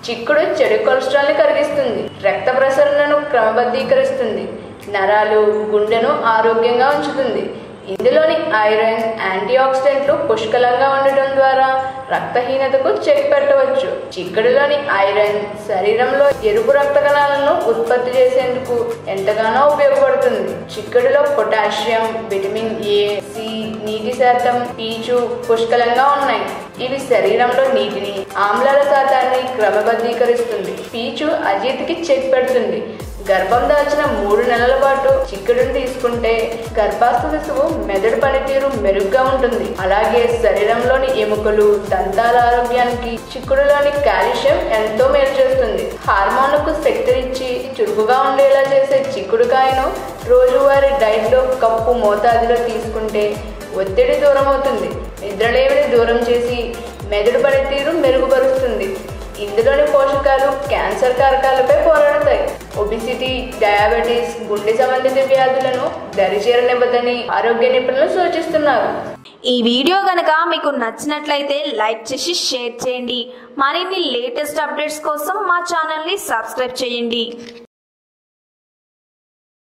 చిక్కుడు చెడు కొలెస్ట్రాల్ని కరిగిస్తుంది రక్త ప్రసరణను క్రమబద్ధీకరిస్తుంది నరాలు గుండెను ఆరోగ్యంగా ఉంచుతుంది ఇందులోని ఐరన్ యాంటీ ఆక్సిడెంట్లు పుష్కలంగా ఉండటం ద్వారా రక్తహీనతకు చెక్ పెట్టవచ్చు చిక్కుడులోని ఐరన్ శరీరంలో ఎరుపు రక్త కణాలను ఉత్పత్తి చేసేందుకు ఎంతగానో ఉపయోగపడుతుంది చిక్కుడులో పొటాషియం విటమిన్ ఏ సి నీటి శాతం పీచు పుష్కలంగా ఉన్నాయి ఇవి శరీరంలో నీటిని ఆమ్లాల శాతాన్ని క్రమబద్ధీకరిస్తుంది పీచు అజీతికి చెక్ పెడుతుంది గర్భం దాల్చిన మూడు నెలల పాటు చిక్కుడుని తీసుకుంటే గర్భాస్థ శిశువు మెదడు పనితీరు మెరుగ్గా ఉంటుంది అలాగే శరీరంలోని ఎముకలు దంతాల ఆరోగ్యానికి చిక్కుడులోని కాల్షియం ఎంతో మేలు చేస్తుంది హార్మోన్లకు శక్తినిచ్చి చురుకుగా ఉండేలా చేసే చిక్కుడుకాయను రోజువారీ డైట్లో కప్పు మోతాదులో తీసుకుంటే ఒత్తిడి దూరం అవుతుంది నిద్రలేమిని దూరం చేసి మెదడు పనితీరు మెరుగుపరుస్తుంది ఇందులోని పోషకాలు క్యాన్సర్ కారకాలపై పోరాడతాయి ఒబిసిటీ డయాబెటీస్ గుండె సంబంధిత వ్యాధులను దరిచేరనివ్వదని ఆరోగ్య నిపుణులు సూచిస్తున్నారు ఈ వీడియో గనక మీకు నచ్చినట్లయితే లైక్ చేసి షేర్ చేయండి మరిన్ని లేటెస్ట్ అప్డేట్స్ కోసం మా ఛానల్ని సబ్స్క్రైబ్ చేయండి